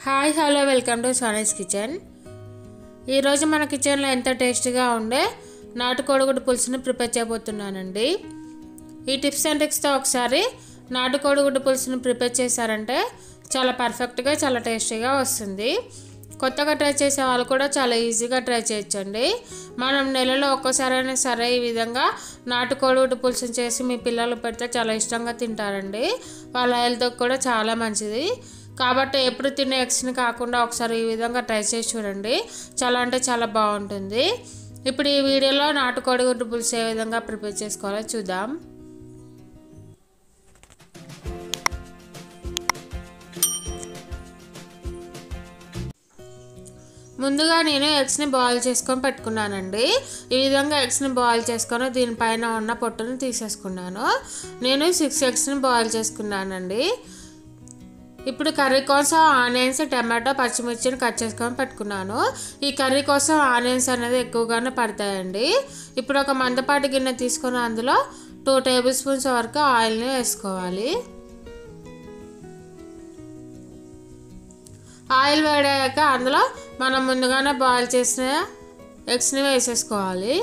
hi hello welcome to Soni's kitchen ఈరోజు మన కిచెన్లో ఎంత టేస్టీగా ఉండే నాటు కోడిగుడ్డు పులుసుని ప్రిపేర్ చేయబోతున్నానండి ఈ టిప్స్ అండ్ ట్రిక్స్తో ఒకసారి నాటు కోడిగుడ్డు పులుసుని ప్రిపేర్ చేశారంటే చాలా పర్ఫెక్ట్గా చాలా టేస్టీగా వస్తుంది కొత్తగా ట్రై చేసే వాళ్ళు కూడా చాలా ఈజీగా ట్రై చేయొచ్చండి మనం నెలలో ఒక్కసారైనా సరే ఈ విధంగా నాటు కోడిగుడ్డు పులుసుని చేసి మీ పిల్లలు పెడితే చాలా ఇష్టంగా తింటారండి వాళ్ళ హెల్త్కి కూడా చాలా మంచిది కాబట్టి ఎప్పుడు తినే ఎగ్స్ని కాకుండా ఒకసారి ఈ విధంగా ట్రై చేసి చూడండి చాలా అంటే చాలా బాగుంటుంది ఇప్పుడు ఈ వీడియోలో నాటుకోడి గుడ్డు పులుసు ఏ విధంగా ప్రిపేర్ చేసుకోవాలో చూద్దాం ముందుగా నేను ఎగ్స్ని బాయిల్ చేసుకొని పెట్టుకున్నానండి ఈ విధంగా ఎగ్స్ని బాయిల్ చేసుకొని దీనిపైన ఉన్న పొట్టును తీసేసుకున్నాను నేను సిక్స్ ఎగ్స్ని బాయిల్ చేసుకున్నానండి ఇప్పుడు కర్రీ కోసం ఆనియన్స్ టమాటో పచ్చిమిర్చిని కట్ చేసుకొని పెట్టుకున్నాను ఈ కర్రీ కోసం ఆనియన్స్ అనేది ఎక్కువగానే పడతాయండి ఇప్పుడు ఒక మందపాటి గిన్నె తీసుకొని అందులో టూ టేబుల్ స్పూన్స్ వరకు ఆయిల్ని వేసుకోవాలి ఆయిల్ వేడాక అందులో మనం ముందుగానే బాయిల్ చేసిన ఎగ్స్ని వేసేసుకోవాలి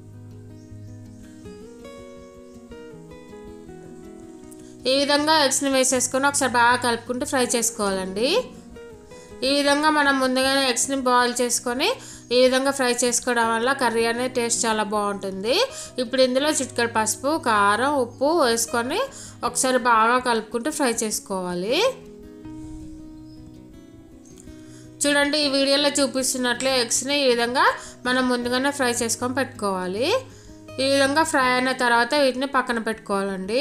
ఈ విధంగా ఎగ్స్ని వేసేసుకొని ఒకసారి బాగా కలుపుకుంటూ ఫ్రై చేసుకోవాలండి ఈ విధంగా మనం ముందుగానే ఎగ్స్ని బాయిల్ చేసుకొని ఈ విధంగా ఫ్రై చేసుకోవడం వల్ల కర్రీ అనేది టేస్ట్ చాలా బాగుంటుంది ఇప్పుడు ఇందులో చిటికెడు పసుపు కారం ఉప్పు వేసుకొని ఒకసారి బాగా కలుపుకుంటూ ఫ్రై చేసుకోవాలి చూడండి ఈ వీడియోలో చూపిస్తున్నట్లే ఎగ్స్ని ఈ విధంగా మనం ముందుగానే ఫ్రై చేసుకొని పెట్టుకోవాలి ఈ విధంగా ఫ్రై అయిన తర్వాత వీటిని పక్కన పెట్టుకోవాలండి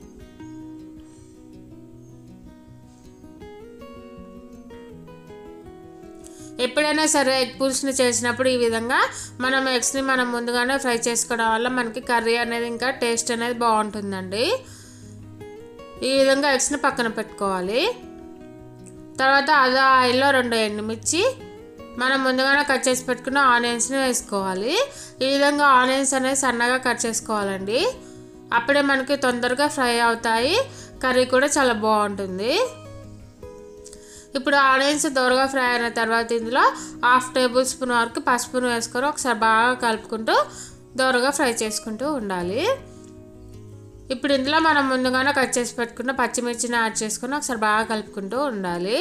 ఎప్పుడైనా సరే ఎగ్ పులుసుని చేసినప్పుడు ఈ విధంగా మనం ఎగ్స్ని మనం ముందుగానే ఫ్రై చేసుకోవడం వల్ల మనకి కర్రీ అనేది ఇంకా టేస్ట్ అనేది బాగుంటుందండి ఈ విధంగా ఎగ్స్ని పక్కన పెట్టుకోవాలి తర్వాత అదే ఆయిల్లో రెండు ఎండుమిర్చి మనం ముందుగానే కట్ చేసి పెట్టుకున్న ఆనియన్స్ని వేసుకోవాలి ఈ విధంగా ఆనియన్స్ అనేది సన్నగా కట్ చేసుకోవాలండి అప్పుడే మనకి తొందరగా ఫ్రై అవుతాయి కర్రీ కూడా చాలా బాగుంటుంది ఇప్పుడు ఆనియన్స్ దోరగా ఫ్రై అయిన తర్వాత ఇందులో హాఫ్ టేబుల్ స్పూన్ వరకు పసుపును వేసుకొని ఒకసారి బాగా కలుపుకుంటూ దోరగా ఫ్రై చేసుకుంటూ ఉండాలి ఇప్పుడు ఇందులో మనం ముందుగానే కట్ చేసి పెట్టుకున్న పచ్చిమిర్చిని యాడ్ చేసుకొని ఒకసారి బాగా కలుపుకుంటూ ఉండాలి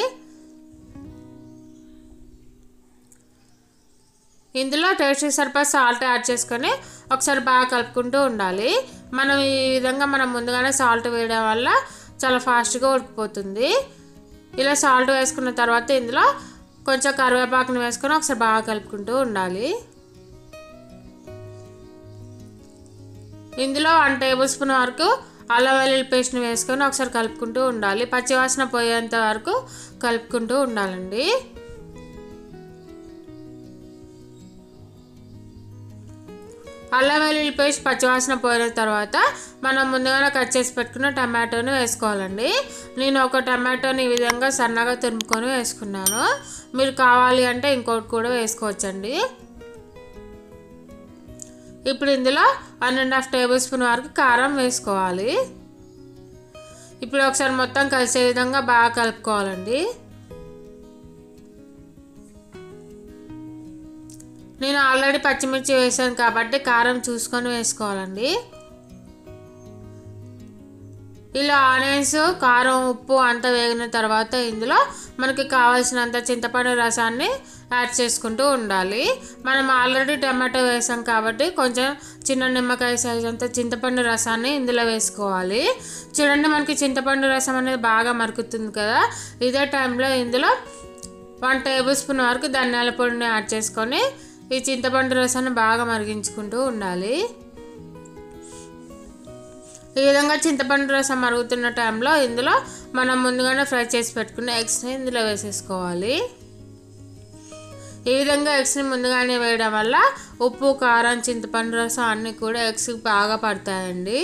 ఇందులో టేస్ట్ సరిపడా సాల్ట్ యాడ్ చేసుకొని ఒకసారి బాగా కలుపుకుంటూ ఉండాలి మనం ఈ విధంగా మనం ముందుగానే సాల్ట్ వేయడం వల్ల చాలా ఫాస్ట్గా ఉడికిపోతుంది ఇలా సాల్ట్ వేసుకున్న తర్వాత ఇందులో కొంచెం కరివేపాకుని వేసుకొని ఒకసారి బాగా కలుపుకుంటూ ఉండాలి ఇందులో వన్ టేబుల్ స్పూన్ వరకు అల్లం వెల్లుల్లి పేస్ట్ని వేసుకొని ఒకసారి కలుపుకుంటూ ఉండాలి పచ్చివాసన పోయేంత వరకు కలుపుకుంటూ ఉండాలండి అల్లం వెల్లుల్లి పేస్ట్ పచ్చివాసన పోయిన తర్వాత మనం ముందుగానే కట్ చేసి పెట్టుకున్న టమాటోని వేసుకోవాలండి నేను ఒక టమాటోని ఈ విధంగా సన్నగా తురుముకొని వేసుకున్నాను మీరు కావాలి అంటే ఇంకోటి కూడా వేసుకోవచ్చండి ఇప్పుడు ఇందులో one and half tablespoon వరకు కారం వేసుకోవాలి ఇప్పుడు ఒకసారి మొత్తం కలిసే విధంగా బాగా కలుపుకోవాలండి నేను ఆల్రెడీ పచ్చిమిర్చి వేసాను కాబట్టి కారం చూసుకొని వేసుకోవాలండి ఇలా ఆనియన్స్ కారం ఉప్పు అంతా వేగిన తర్వాత ఇందులో మనకి కావాల్సినంత చింతపండు రసాన్ని యాడ్ చేసుకుంటూ ఉండాలి మనం ఆల్రెడీ టమాటో వేసాం కాబట్టి కొంచెం చిన్న నిమ్మకాయ సైజ్ అంత చింతపండు రసాన్ని ఇందులో వేసుకోవాలి చూడండి మనకి చింతపండు రసం అనేది బాగా మరుగుతుంది కదా ఇదే టైంలో ఇందులో వన్ టేబుల్ స్పూన్ వరకు ధనియాల పొడిని యాడ్ చేసుకొని ఈ చింతపండు రసాన్ని బాగా మరిగించుకుంటూ ఉండాలి ఈ విధంగా చింతపండు రసం మరుగుతున్న టైంలో ఇందులో మనం ముందుగానే ఫ్రై చేసి పెట్టుకున్న ఎగ్స్ని ఇందులో వేసేసుకోవాలి ఈ విధంగా ఎగ్స్ని ముందుగానే వేయడం వల్ల ఉప్పు కారం చింతపండు రసం అన్నీ కూడా ఎగ్స్ బాగా పడతాయండి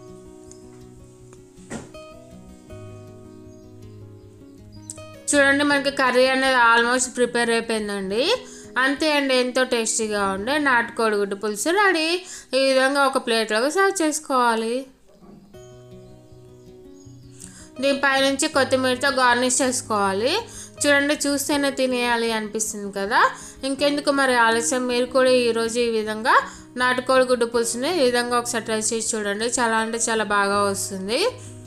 చూడండి మనకి కర్రీ అనేది ఆల్మోస్ట్ ప్రిపేర్ అయిపోయిందండి అంతే అండి ఎంతో టేస్టీగా ఉండే నాటుకోడి గుడ్డు పులుసు రెడీ ఈ విధంగా ఒక ప్లేట్లోకి సర్వ్ చేసుకోవాలి దీనిపై నుంచి కొత్తిమీరతో గార్నిష్ చేసుకోవాలి చూడండి చూస్తేనే తినేయాలి అనిపిస్తుంది కదా ఇంకెందుకు మరి ఆలస్యం మీరు కూడా ఈరోజు ఈ విధంగా నాటుకోడి గుడ్డు పులుసుని ఈ విధంగా ఒకసారి ట్రై చేసి చూడండి చాలా అంటే చాలా బాగా వస్తుంది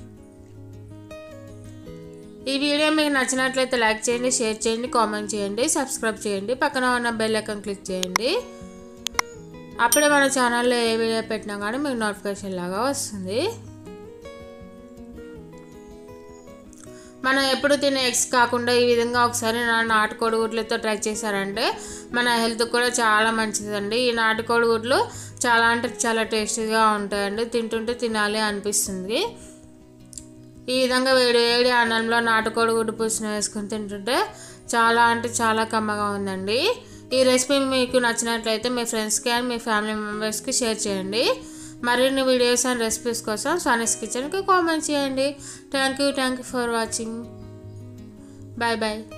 ఈ వీడియో మీకు నచ్చినట్లయితే లైక్ చేయండి షేర్ చేయండి కామెంట్ చేయండి సబ్స్క్రైబ్ చేయండి పక్కన ఉన్న బెల్ ఐకాన్ క్లిక్ చేయండి అప్పుడే మన ఛానల్లో ఏ వీడియో పెట్టినా కానీ మీకు నోటిఫికేషన్ లాగా వస్తుంది మనం ఎప్పుడు తినే ఎగ్స్ కాకుండా ఈ విధంగా ఒకసారి నా నాటుకోడి గుడ్లతో ట్రై చేశారంటే మన హెల్త్ కూడా చాలా మంచిదండి ఈ నాటుకోడి గుడ్లు చాలా అంటే చాలా టేస్టీగా ఉంటాయండి తింటుంటే తినాలి అనిపిస్తుంది ఈ విధంగా వేడి వేడి అన్నంలో నాటుకోడి గుడ్డు పులుసును వేసుకొని తింటుంటే చాలా అంటే చాలా కమ్మగా ఉందండి ఈ రెసిపీ మీకు నచ్చినట్లయితే మీ ఫ్రెండ్స్కి అండ్ మీ ఫ్యామిలీ మెంబర్స్కి షేర్ చేయండి మరిన్ని వీడియోస్ అండ్ రెసిపీస్ కోసం సానీస్ కిచెన్కి కామెంట్ చేయండి thank you thank you for watching bye bye